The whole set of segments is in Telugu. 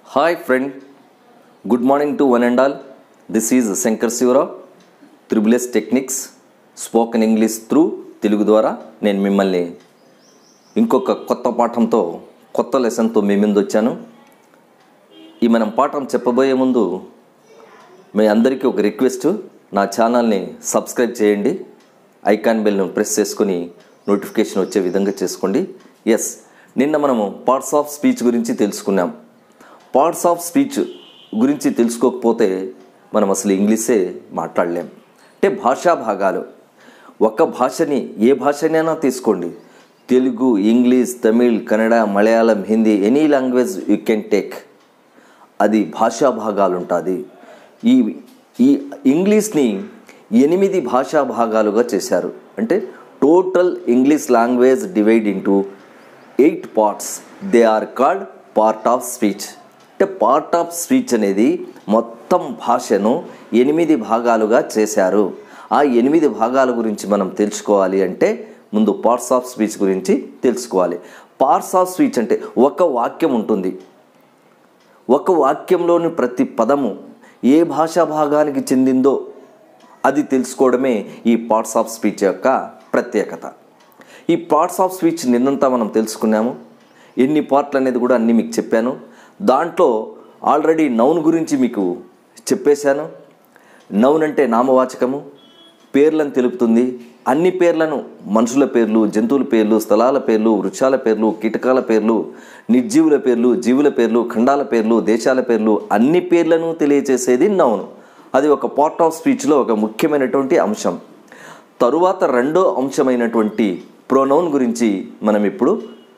hi friend good morning to one and all this is Shankar Shivarao triple S techniques spoken English through Telugu ద్వారా నేను మిమ్మల్ని ఇంకొక కొత్త పాఠంతో కొత్త లెసన్తో మీ ముందు వచ్చాను ఈ మనం పాఠం చెప్పబోయే ముందు మీ అందరికీ ఒక రిక్వెస్ట్ నా ఛానల్ని సబ్స్క్రైబ్ చేయండి ఐకాన్ బెల్ను ప్రెస్ చేసుకొని నోటిఫికేషన్ వచ్చే విధంగా చేసుకోండి ఎస్ నిన్న మనము పార్ట్స్ ఆఫ్ స్పీచ్ గురించి తెలుసుకున్నాం పార్ట్స్ ఆఫ్ స్పీచ్ గురించి తెలుసుకోకపోతే మనం అసలు ఇంగ్లీషే మాట్లాడలేం అంటే భాషా భాగాలు ఒక భాషని ఏ భాషనైనా తీసుకోండి Telugu English Tamil Kannada Malayalam Hindi any language you can take అది భాషా భాగాలు ఉంటుంది ఈ ఈ ఇంగ్లీష్ని ఎనిమిది భాషా భాగాలుగా చేశారు అంటే total English language divide into eight parts they are called part of speech అంటే పార్ట్ ఆఫ్ స్పీచ్ అనేది మొత్తం భాషను ఎనిమిది భాగాలుగా చేశారు ఆ ఎనిమిది భాగాల గురించి మనం తెలుసుకోవాలి అంటే ముందు పార్ట్స్ ఆఫ్ స్పీచ్ గురించి తెలుసుకోవాలి పార్ట్స్ ఆఫ్ స్పీచ్ అంటే ఒక వాక్యం ఉంటుంది ఒక వాక్యంలోని ప్రతి పదము ఏ భాషా భాగానికి చెందిందో అది తెలుసుకోవడమే ఈ పార్ట్స్ ఆఫ్ స్పీచ్ యొక్క ప్రత్యేకత ఈ పార్ట్స్ ఆఫ్ స్పీచ్ నిన్నంతా మనం తెలుసుకున్నాము ఎన్ని పార్ట్లు అనేది కూడా అన్నీ మీకు చెప్పాను దాంట్లో ఆల్రెడీ నౌన్ గురించి మీకు చెప్పేశాను నౌన్ అంటే నామవాచకము పేర్లను తెలుపుతుంది అన్ని పేర్లను మనుషుల పేర్లు జంతువుల పేర్లు స్థలాల పేర్లు వృక్షాల పేర్లు కీటకాల పేర్లు నిర్జీవుల పేర్లు జీవుల పేర్లు ఖండాల పేర్లు దేశాల పేర్లు అన్ని పేర్లను తెలియచేసేది నౌన్ అది ఒక పార్ట్ ఆఫ్ స్పీచ్లో ఒక ముఖ్యమైనటువంటి అంశం తరువాత రెండో అంశమైనటువంటి ప్రోనౌన్ గురించి మనం ఇప్పుడు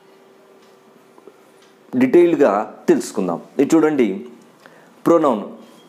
డీటెయిల్డ్గా తెలుసుకుందాం ఇది చూడండి ప్రోనౌన్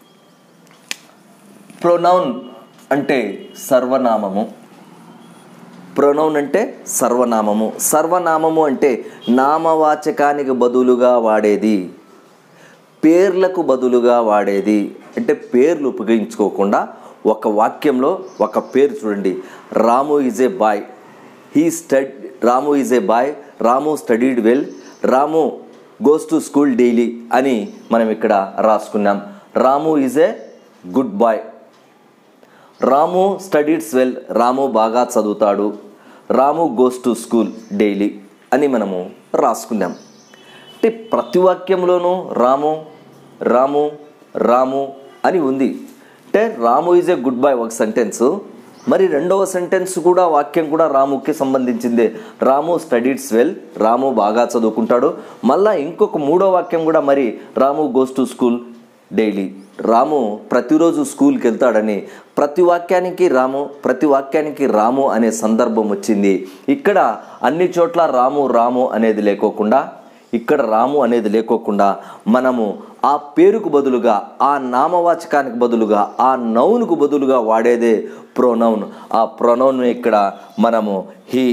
ప్రొనౌన్ అంటే సర్వనామము ప్రొనౌన్ అంటే సర్వనామము సర్వనామము అంటే నామవాచకానికి బదులుగా వాడేది పేర్లకు బదులుగా వాడేది అంటే పేర్లు ఉపయోగించుకోకుండా ఒక వాక్యంలో ఒక పేరు చూడండి Ramu is a boy he stud Ramu is a boy Ramu studied well Ramu goes to school daily అని మనం ఇక్కడ రాసుకున్నాం Ramu is a good boy Ramu studies well Ramu బాగా చదువుతాడు Ramu goes to school daily అని మనము రాసుకున్నాం అంటే ప్రతి వాక్యంలోనూ రాము రాము రాము అని ఉంది అంటే Ramu is a good boy ఒక సెంటెన్స్ మరి రెండవ సెంటెన్స్ కూడా వాక్యం కూడా రాముకి సంబంధించిందే రాము స్టడీడ్స్ వెల్ రాము బాగా చదువుకుంటాడు మళ్ళా ఇంకొక మూడో వాక్యం కూడా మరి Ramu goes to school daily Ramu ప్రతిరోజు స్కూల్కి వెళ్తాడని ప్రతి వాక్యానికి రాము ప్రతి వాక్యానికి రాము అనే సందర్భం వచ్చింది ఇక్కడ అన్ని చోట్ల రాము రాము అనేది లేకోకుండా ఇక్కడ రాము అనేది లేకోకుండా మనము ఆ పేరుకు బదులుగా ఆ నామవాచకానికి బదులుగా ఆ నౌన్కు బదులుగా వాడేదే ప్రొనౌన్ ఆ ప్రొనౌన్ ఇక్కడ మనము హీ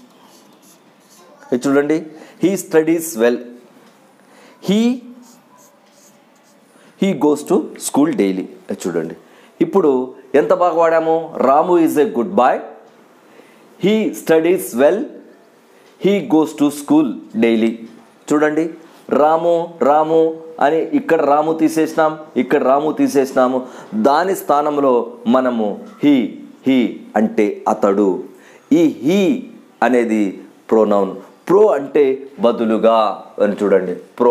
చూడండి he studies well he he goes to school daily చూడండి ఇప్పుడు ఎంత బాగా వాడాము Ramu is a good boy he studies well he goes to school daily చూడండి రాము రాము అని ఇక్కడ రాము తీసేసినాం ఇక్కడ రాము తీసేసినాము దాని స్థానంలో మనము హీ హీ అంటే అతడు ఈ హీ అనేది ప్రోనౌన్ ప్రో అంటే బదులుగా అని చూడండి ప్రో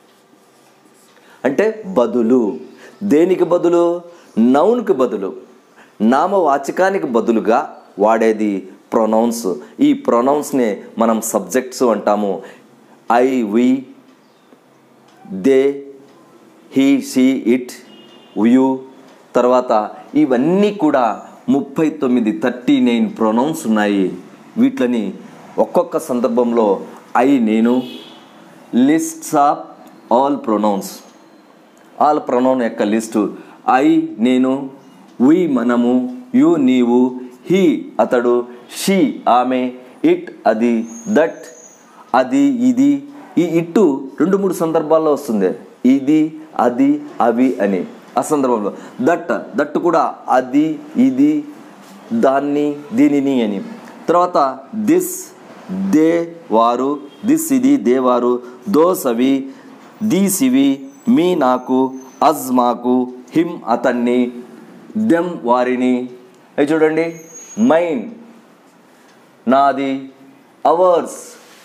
అంటే బదులు దేనికి బదులు నౌన్కి బదులు నామవాచకానికి బదులుగా వాడేది ప్రొనౌన్స్ ఈ ప్రొనౌన్స్ని మనం సబ్జెక్ట్స్ అంటాము I we they he she it you తర్వాత ఇవన్నీ కూడా ముప్పై తొమ్మిది థర్టీ నైన్ ప్రొనౌన్స్ ఉన్నాయి వీటిని ఒక్కొక్క సందర్భంలో ఐ నేను lists of all pronouns all pronoun యొక్క లిస్టు ఐ నేను వి మనము యు నీవు హీ అతడు షీ ఆమె ఇట్ అది దట్ అది ఇది ఈ ఇట్టు రెండు మూడు సందర్భాల్లో వస్తుంది ఇది అది అవి అని ఆ సందర్భంలో దట్ దట్ కూడా అది ఇది దాన్ని దీనిని అని తర్వాత దిస్ దే వారు దిస్ ఇది దేవారు దోస్ అవి దీస్ ఇవి మీ నాకు అజ్ మాకు హిమ్ అతన్ని దెమ్ వారిని అవి చూడండి మైన్ నాది అవర్స్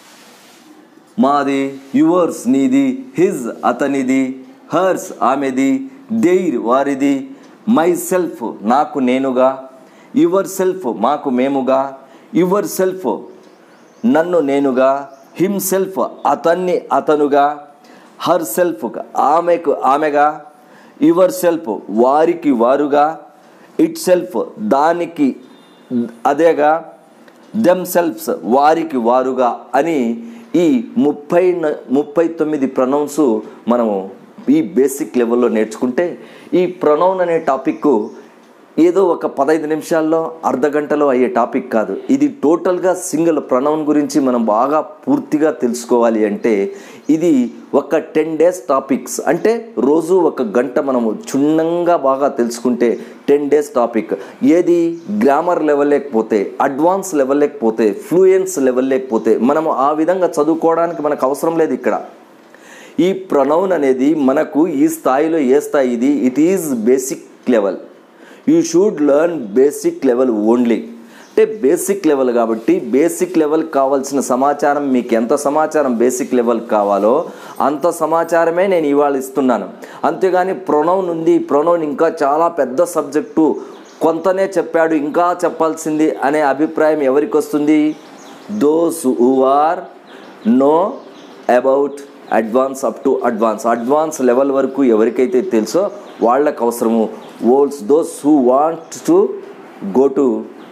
మాది యువర్స్ నీది హిజ్ అతనిది హర్స్ ఆమెది దెయిర్ వారిది మై సెల్ఫ్ నాకు నేనుగా యువర్ సెల్ఫ్ మాకు మేముగా యువర్ సెల్ఫ్ నన్ను నేనుగా హిమ్ సెల్ఫ్ అతన్ని అతనుగా హర్ సెల్ఫ్ ఆమెకు ఆమెగా యువర్ సెల్ఫ్ వారికి వారుగా ఇట్ సెల్ఫ్ దానికి అదేగా దెమ్ సెల్ఫ్స్ వారికి వారుగా అని ఈ ముప్పై న- ముప్పై తొమ్మిది ప్రొనౌన్స్ మనము ఈ బేసిక్ లెవెల్లో నేర్చుకుంటే ఈ ప్రొనౌన్ అనే టాపిక్ ఏదో ఒక పదహైదు నిమిషాల్లో అర్ధ గంటలో అయ్యే టాపిక్ కాదు ఇది టోటల్గా సింగిల్ ప్రొనౌన్ గురించి మనం బాగా పూర్తిగా తెలుసుకోవాలి అంటే ఇది ఒక టెన్ డేస్ టాపిక్స్ అంటే రోజు ఒక గంట మనము క్షుణ్ణంగా బాగా తెలుసుకుంటే టెన్ డేస్ టాపిక్ ఏది గ్రామర్ లెవెల్ లేకపోతే అడ్వాన్స్ లెవెల్ లేకపోతే ఫ్లూయెన్స్ లెవెల్ లేకపోతే మనము ఆ విధంగా చదువుకోవడానికి మనకు అవసరం లేదు ఇక్కడ ఈ ప్రొనౌన్ అనేది మనకు ఈ స్థాయిలో ఏ స్థాయి ఇది it is basic level you should learn basic level only అంటే బేసిక్ లెవెల్ కాబట్టి బేసిక్ లెవెల్ కావాల్సిన సమాచారం మీకు ఎంత సమాచారం బేసిక్ లెవెల్ కావాలో అంత సమాచారమే నేను ఇవాళ ఇస్తున్నాను అంతేగాని ప్రొనౌన్ ఉంది ప్రొనౌన్ ఇంకా చాలా పెద్ద సబ్జెక్టు కొంతనే చెప్పాడు ఇంకా చెప్పాల్సింది అనే అభిప్రాయం ఎవరికి వస్తుంది those who are know about advance up to advance advance level వరకు ఎవరికైతే తెలుసో వాళ్ళకి అవసరము ఓల్డ్స్ those who want to go to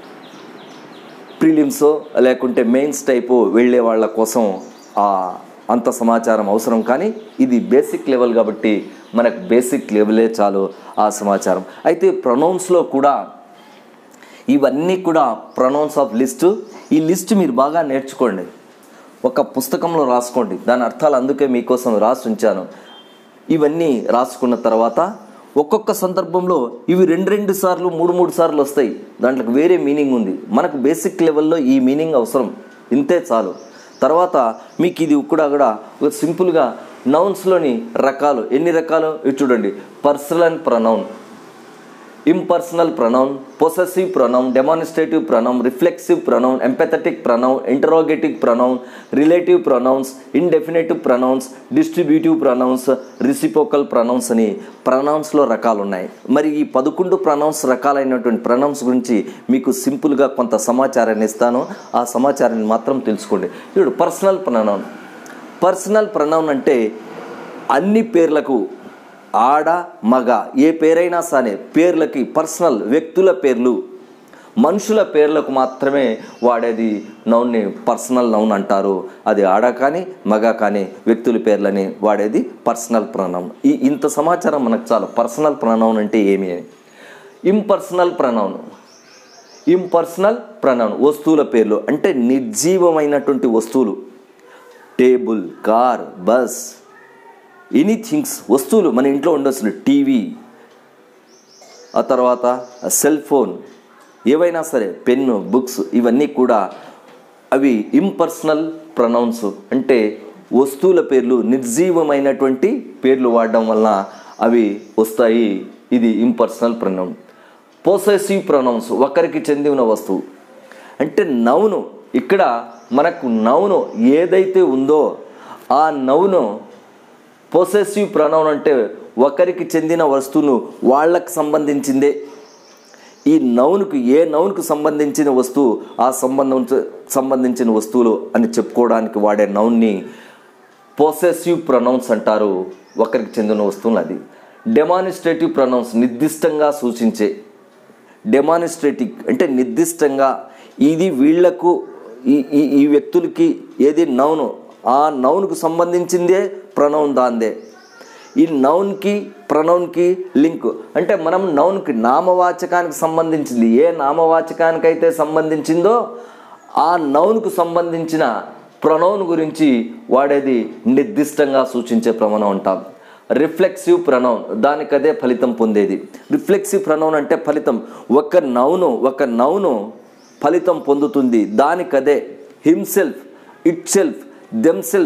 prelims లేకుంటే మెయిన్స్ టైపు వెళ్ళే వాళ్ళ కోసం ఆ అంత సమాచారం అవసరం కానీ ఇది బేసిక్ లెవెల్ కాబట్టి మనకు బేసిక్ లెవెలే చాలు ఆ సమాచారం అయితే ప్రొనౌన్స్లో కూడా ఇవన్నీ కూడా ప్రొనౌన్స్ ఆఫ్ లిస్టు ఈ లిస్ట్ మీరు బాగా నేర్చుకోండి ఒక పుస్తకంలో రాసుకోండి దాని అర్థాలు అందుకే మీకోసం రాసి ఉంచాను ఇవన్నీ రాసుకున్న తర్వాత ఒక్కొక్క సందర్భంలో ఇవి రెండు రెండు సార్లు మూడు మూడు సార్లు వస్తాయి దాంట్లోకి వేరే మీనింగ్ ఉంది మనకు బేసిక్ లెవెల్లో ఈ మీనింగ్ అవసరం ఇంతే చాలు తర్వాత మీకు ఇది కూడా కూడా ఒక సింపుల్గా నౌన్స్లోని రకాలు ఎన్ని రకాలు ఇవి చూడండి personal pronoun impersonal pronoun possessive pronoun demonstrative pronoun reflexive pronoun emphatic pronoun interrogative pronoun relative pronouns indefinite pronouns distributive pronouns reciprocal pronouns అని ప్రొనౌన్స్లో రకాలు ఉన్నాయి మరి ఈ పదకొండు ప్రొనౌన్స్ రకాలైనటువంటి ప్రొనౌన్స్ గురించి మీకు సింపుల్గా కొంత సమాచారాన్ని ఇస్తాను ఆ సమాచారాన్ని మాత్రం తెలుసుకోండి ఇప్పుడు పర్సనల్ ప్రొనౌన్ పర్సనల్ ప్రొనౌన్ అంటే అన్ని పేర్లకు ఆడ మగ ఏ పేరైనా సరే పేర్లకి పర్సనల్ వ్యక్తుల పేర్లు మనుషుల పేర్లకు మాత్రమే వాడేది నౌన్ని పర్సనల్ నౌన్ అంటారు అది ఆడ కానీ మగ కానీ వ్యక్తుల పేర్లని వాడేది పర్సనల్ ప్రనౌన్ ఈ ఇంత సమాచారం మనకు చాలు పర్సనల్ ప్రనౌన్ అంటే ఏమి అని ఇంపర్సనల్ ప్రనౌన్ ఇంపర్సనల్ ప్రనౌన్ వస్తువుల పేర్లు అంటే నిర్జీవమైనటువంటి వస్తువులు table car bus any things వస్తువులు మన ఇంట్లో ఉండొచ్చు టీవీ ఆ తర్వాత సెల్ ఫోన్ ఏవైనా సరే పెన్ను బుక్స్ ఇవన్నీ కూడా అవి ఇంపర్సనల్ ప్రొనౌన్స్ అంటే వస్తువుల పేర్లు నిర్జీవమైనటువంటి పేర్లు వాడడం వలన అవి వస్తాయి ఇది ఇంపర్సనల్ ప్రొనౌన్ పోసెసివ్ ప్రొనౌన్స్ ఒకరికి చెందిన వస్తువు అంటే నౌను ఇక్కడ మనకు నౌను ఏదైతే ఉందో ఆ నౌను పొసెసివ్ ప్రొనౌన్ అంటే ఒకరికి చెందిన వస్తువును వాళ్ళకు సంబంధించిందే ఈ నౌన్కు ఏ నౌన్కు సంబంధించిన వస్తువు ఆ సంబంధం సంబంధించిన వస్తువులు అని చెప్పుకోవడానికి వాడే నౌన్ని పొసెసివ్ ప్రొనౌన్స్ అంటారు ఒకరికి చెందిన వస్తువులు అది డెమానిస్ట్రేటివ్ ప్రొనౌన్స్ నిర్దిష్టంగా సూచించే డెమానిస్ట్రేటివ్ అంటే నిర్దిష్టంగా ఇది వీళ్లకు ఈ ఈ ఈ వ్యక్తులకి ఏది నౌను ఆ నౌన్కు సంబంధించిందే ప్రొనౌన్ దాందే ఈ నౌన్కి ప్రొనౌన్కి లింక్ అంటే మనం నౌన్కి నామవాచకానికి సంబంధించింది ఏ నామవాచకానికైతే సంబంధించిందో ఆ నౌన్కు సంబంధించిన ప్రొనౌన్ గురించి వాడేది నిర్దిష్టంగా సూచించే ప్రమాణం అంటాం రిఫ్లెక్సివ్ ప్రొనౌన్ దానికదే ఫలితం పొందేది రిఫ్లెక్సివ్ ప్రొనౌన్ అంటే ఫలితం ఒక నౌను ఒక నౌను ఫలితం పొందుతుంది దానికదే himself itself themselves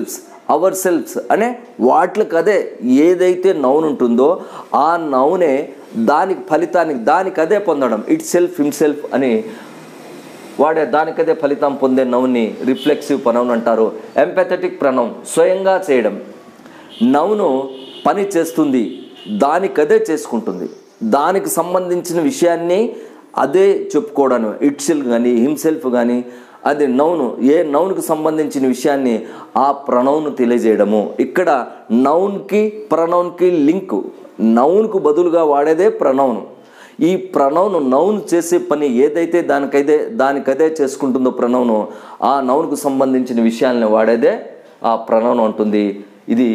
ourselves అనే వాటికి అదే ఏదైతే నౌన్ ఉంటుందో ఆ నౌనే దానికి ఫలితానికి దానికి అదే పొందడం ఇట్ సెల్ఫ్ హిమ్సెల్ఫ్ అని వాడే దానికదే ఫలితం పొందే నౌన్ని రిఫ్లెక్సివ్ ప్రనౌన్ అంటారు ఎంపెథటిక్ ప్రనౌన్ స్వయంగా చేయడం నౌను పని చేస్తుంది దానికదే చేసుకుంటుంది దానికి సంబంధించిన విషయాన్ని అదే చెప్పుకోవడం ఇట్ సెల్ఫ్ కానీ హిమ్సెల్ఫ్ కానీ అది నౌను ఏ నౌన్కి సంబంధించిన విషయాన్ని ఆ ప్రణౌన్ తెలియజేయడము ఇక్కడ నౌన్కి ప్రనౌన్కి లింక్ నౌన్కు బదులుగా వాడేదే ప్రనౌన్ ఈ ప్రణౌను నౌన్ చేసే పని ఏదైతే దానికైతే దానికదే చేసుకుంటుందో ప్రణౌను ఆ నౌన్కు సంబంధించిన విషయాలను వాడేదే ఆ ప్రణౌన్ ఉంటుంది ఇది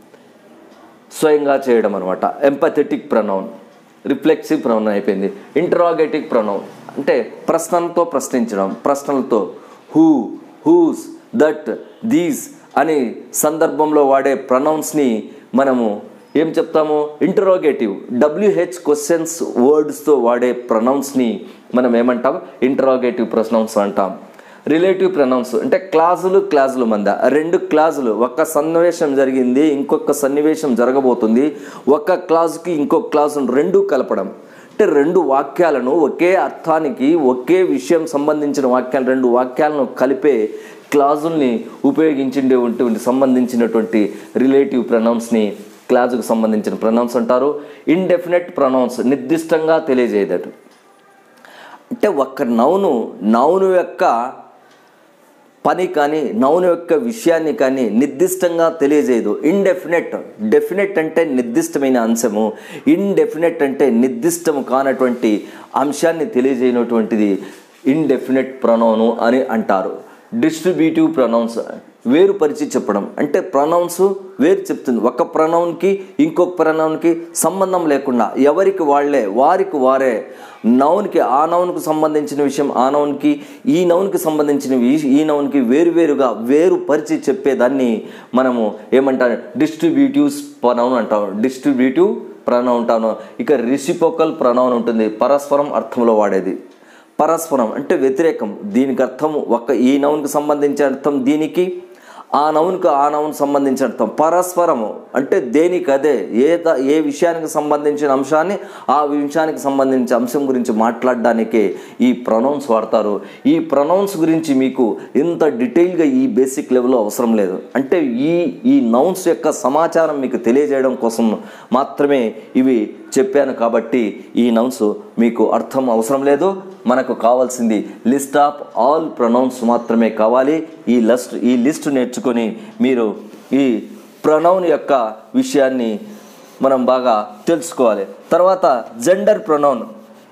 స్వయంగా చేయడం అనమాట ఎంపథెటిక్ ప్రనౌన్ రిఫ్లెక్సివ్ ప్రనౌన్ అయిపోయింది ఇంటరాగేటివ్ ప్రనౌన్ అంటే ప్రశ్నలతో ప్రశ్నించడం ప్రశ్నలతో హూ హూస్ దట్ దీస్ అనే సందర్భంలో వాడే ప్రనౌన్స్ని మనము ఏం చెప్తాము ఇంటరోగేటివ్ డబ్ల్యూహెచ్ క్వశ్చన్స్ వర్డ్స్తో వాడే ప్రనౌన్స్ని మనం ఏమంటాం ఇంటరోగేటివ్ ప్రనౌన్స్ అంటాం రిలేటివ్ ప్రనౌన్స్ అంటే క్లాజులు క్లాజులు మంద రెండు క్లాజులు ఒక సన్నివేశం జరిగింది ఇంకొక సన్నివేశం జరగబోతుంది ఒక క్లాజుకి ఇంకొక క్లాజును రెండు కలపడం అంటే రెండు వాక్యాలను ఒకే అర్థానికి ఒకే విషయం సంబంధించిన వాక్యాలు రెండు వాక్యాలను కలిపే క్లాజుల్ని ఉపయోగించిండేటువంటి సంబంధించినటువంటి రిలేటివ్ ప్రనౌన్స్ని క్లాజుకు సంబంధించిన ప్రనౌన్స్ అంటారు ఇండెఫినెట్ ప్రనౌన్స్ నిర్దిష్టంగా తెలియజేయదట అంటే ఒక్క నౌను నౌను యొక్క పని కానీ నౌను యొక్క విషయాన్ని కానీ నిర్దిష్టంగా తెలియజేయదు ఇండెఫినెట్ డెఫినెట్ అంటే నిర్దిష్టమైన అంశము ఇండెఫినెట్ అంటే నిర్దిష్టము కానటువంటి అంశాన్ని తెలియజేయనటువంటిది ఇండెఫినెట్ ప్రొనౌను అని అంటారు డిస్ట్రిబ్యూటివ్ ప్రొనౌన్స్ వేరుపరిచి చెప్పడం అంటే ప్రొనౌన్స్ వేరు చెప్తుంది ఒక ప్రొనౌన్కి ఇంకొక ప్రొనౌన్కి సంబంధం లేకుండా ఎవరికి వాళ్ళే వారికి వారే నౌన్కి ఆ నౌన్కి సంబంధించిన విషయం ఆ నౌన్కి ఈ నౌన్కి సంబంధించిన వి- ఈ నౌన్కి వేరువేరుగా వేరు పరిచి చెప్పేదాన్ని మనము ఏమంటారు డిస్ట్రిబ్యూటివ్ ప్రనౌన్ అంటాం డిస్ట్రిబ్యూటివ్ ప్రనౌన్ అంటాను ఇక రిసిపోకల్ ప్రనౌన్ ఉంటుంది పరస్పరం అర్థంలో వాడేది పరస్పరం అంటే వ్యతిరేకం దీనికి అర్థం ఒక ఈ నౌన్కి సంబంధించిన అర్థం దీనికి ఆ నౌన్కు ఆ నౌన్ సంబంధించిన అర్థం పరస్పరము అంటే దేనికి అదే ఏ ద- ఏ విషయానికి సంబంధించిన అంశాన్ని ఆ విషయానికి సంబంధించిన అంశం గురించి మాట్లాడడానికే ఈ ప్రొనౌన్స్ వాడతారు ఈ ప్రొనౌన్స్ గురించి మీకు ఇంత డీటెయిల్గా ఈ బేసిక్ లెవెల్లో అవసరం లేదు అంటే ఈ ఈ నౌన్స్ యొక్క సమాచారం మీకు తెలియజేయడం కోసం మాత్రమే ఇవి చెప్పాను కాబట్టి ఈ నౌన్స్ మీకు అర్థం అవసరం లేదు మనకు కావాల్సింది లిస్ట్ ఆఫ్ ఆల్ ప్రొనౌన్స్ మాత్రమే కావాలి ఈ లిస్ట్ ఈ లిస్ట్ నేర్చుకొని మీరు ఈ ప్రొనౌన్ యొక్క విషయాన్ని మనం బాగా తెలుసుకోవాలి తర్వాత జెండర్ ప్రొనౌన్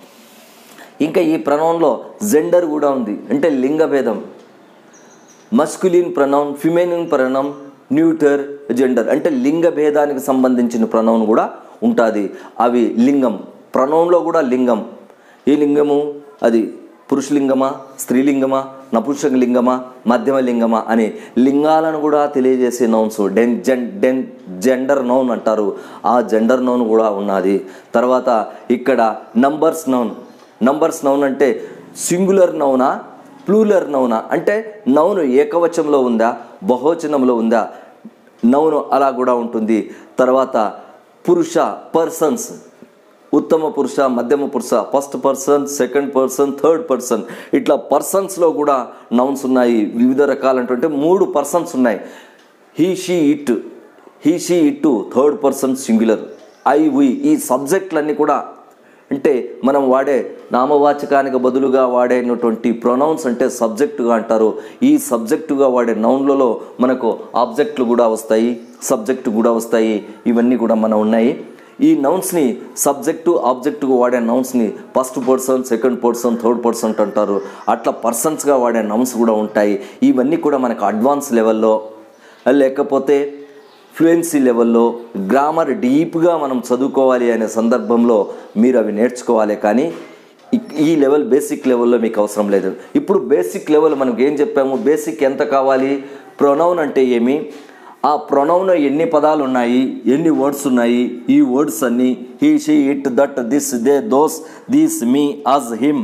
ఇంకా ఈ ప్రొనౌన్లో జెండర్ కూడా ఉంది అంటే లింగ భేదం masculine pronoun feminine pronoun neuter gender అంటే లింగ భేదానికి సంబంధించిన ప్రనౌన్ కూడా ఉంటుంది అవి లింగం ప్రనౌన్లో కూడా లింగం ఏ లింగము అది పురుషలింగమా స్త్రీలింగమా నపుంసకలింగమా మధ్యమ లింగమా అనే లింగాలను కూడా తెలియజేసే నౌన్స్ డెన్ జెన్ డెన్ జెండర్ నౌన్ అంటారు ఆ జెండర్ నౌన్ కూడా ఉన్నది తర్వాత ఇక్కడ నంబర్స్ నౌన్ నంబర్స్ నౌన్ అంటే సింగులర్ నౌనా ప్లూలర్ నౌనా అంటే నౌను ఏకవచనంలో ఉందా బహువచనంలో ఉందా నౌను అలా కూడా ఉంటుంది తర్వాత పురుష పర్సన్స్ ఉత్తమ పురుష మధ్యమ పురుష first person second person third person ఇట్లా పర్సన్స్లో కూడా నౌన్స్ ఉన్నాయి వివిధ రకాలంటే మూడు పర్సన్స్ ఉన్నాయి he she it he she it third person singular I we ఈ సబ్జెక్టులన్నీ కూడా అంటే మనం వాడే నామవాచకానికి బదులుగా వాడేటువంటి ప్రొనౌన్స్ అంటే సబ్జెక్టుగా అంటారు ఈ సబ్జెక్టుగా వాడే నౌన్లలో మనకు ఆబ్జెక్టులు కూడా వస్తాయి సబ్జెక్టు కూడా వస్తాయి ఇవన్నీ కూడా మనం ఉన్నాయి ఈ నౌన్స్ని సబ్జెక్టు ఆబ్జెక్టుగా వాడే నౌన్స్ని first person second person third person అంటారు అట్లా పర్సన్స్గా వాడే నౌన్స్ కూడా ఉంటాయి ఇవన్నీ కూడా మనకు అడ్వాన్స్ లెవెల్లో లేకపోతే ఫ్లూయెన్సీ లెవెల్లో గ్రామర్ డీప్గా మనం చదువుకోవాలి అనే సందర్భంలో మీరు అవి నేర్చుకోవాలి కానీ ఇ- ఈ లెవెల్ బేసిక్ లెవెల్లో మీకు అవసరం లేదు ఇప్పుడు బేసిక్ లెవెల్ మనకు ఏం చెప్పాము బేసిక్ ఎంత కావాలి ప్రొనౌన్ అంటే ఏమి ఆ ప్రొనౌన్ ఎన్ని పదాలు ఉన్నాయి ఎన్ని వర్డ్స్ ఉన్నాయి ఈ వర్డ్స్ అన్ని he she it that this they those these me us him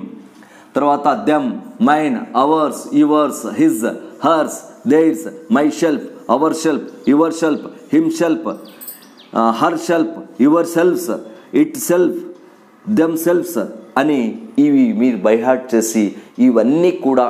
తర్వాత them mine ours yours his hers theirs myself ourself yourself himself herself yourselves itself themselves అని ఇవి మీరు బైహార్ట్ చేసి ఇవన్నీ కూడా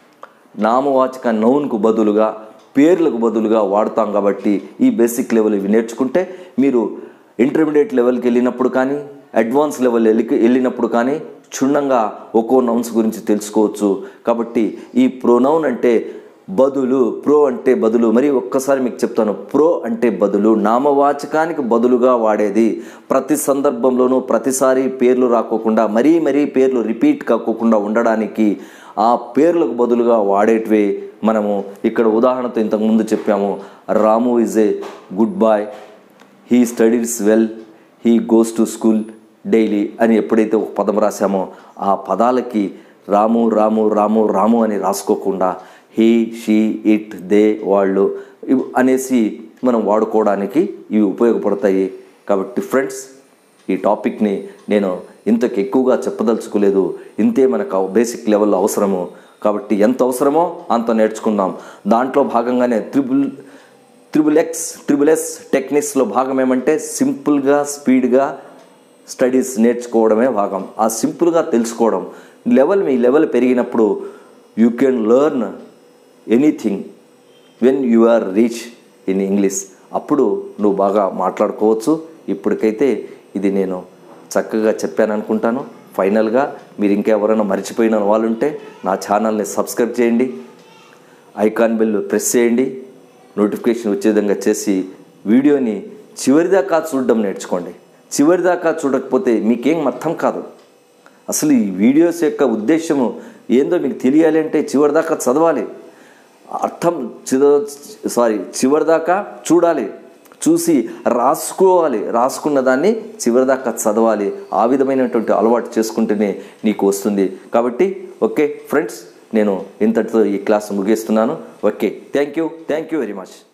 నామవాచక నౌన్కు బదులుగా పేర్లకు బదులుగా వాడతాం కాబట్టి ఈ బేసిక్ లెవెల్ ఇవి నేర్చుకుంటే మీరు ఇంటర్మీడియట్ లెవెల్కి వెళ్ళినప్పుడు కానీ అడ్వాన్స్ లెవెల్ వెళ్ళి వెళ్ళినప్పుడు కానీ క్షుణ్ణంగా ఒక్కో నౌన్స్ గురించి తెలుసుకోవచ్చు కాబట్టి ఈ ప్రొనౌన్ అంటే బదులు ప్రో అంటే బదులు మరి ఒక్కసారి మీకు చెప్తాను ప్రో అంటే బదులు నామవాచకానికి బదులుగా వాడేది ప్రతి సందర్భంలోనూ ప్రతిసారి పేర్లు రాకోకుండా మరీ మరీ పేర్లు రిపీట్ కాకోకుండా ఉండడానికి ఆ పేర్లకు బదులుగా వాడేటివి మనము ఇక్కడ ఉదాహరణతో ఇంతకుముందు చెప్పాము Ramu is a good boy he studies well he goes to school daily అని ఎప్పుడైతే ఒక పదం రాసామో ఆ పదాలకి రాము రాము రాము రాము అని రాసుకోకుండా హీ షీ ఇట్ దే వాళ్ళు ఇవ్ అనేసి మనం వాడుకోవడానికి ఇవి ఉపయోగపడతాయి కాబట్టి ఫ్రెండ్స్ ఈ టాపిక్ని నేను ఇంతకు ఎక్కువగా చెప్పదలుచుకోలేదు ఇంతే మనకు బేసిక్ లెవెల్లో అవసరము కాబట్టి ఎంత అవసరమో అంత నేర్చుకుందాం దాంట్లో భాగంగానే triple triple X triple S టెక్నిక్స్లో భాగం ఏమంటే సింపుల్గా స్పీడ్గా స్టడీస్ నేర్చుకోవడమే భాగం ఆ సింపుల్గా తెలుసుకోవడం లెవెల్ మీ లెవెల్ పెరిగినప్పుడు you can learn anything when you are reach in English అప్పుడు నువ్వు బాగా మాట్లాడుకోవచ్చు ఇప్పటికైతే ఇది నేను చక్కగా చెప్పాను అనుకుంటాను ఫైనల్గా మీరు ఇంకెవరైనా మర్చిపోయిన వాళ్ళు ఉంటే నా ఛానల్ని సబ్స్క్రైబ్ చేయండి ఐకాన్ బెల్ ప్రెస్ చేయండి నోటిఫికేషన్ వచ్చే విధంగా చేసి వీడియోని చివరిదాకా చూడడం నేర్చుకోండి చివరిదాకా చూడకపోతే మీకేం అర్థం కాదు అసలు ఈ వీడియోస్ యొక్క ఉద్దేశము ఏందో మీకు తెలియాలి అంటే చివరిదాకా చదవాలి అర్థం చదవ సారీ చివరిదాకా చూడాలి చూసి రాసుకోవాలి రాసుకున్న దాన్ని చివరిదాకా చదవాలి ఆ విధమైనటువంటి అలవాటు చేసుకుంటేనే నీకు వస్తుంది కాబట్టి ఓకే ఫ్రెండ్స్ నేను ఇంతటితో ఈ క్లాస్ ముగిస్తున్నాను okay thank you thank you very much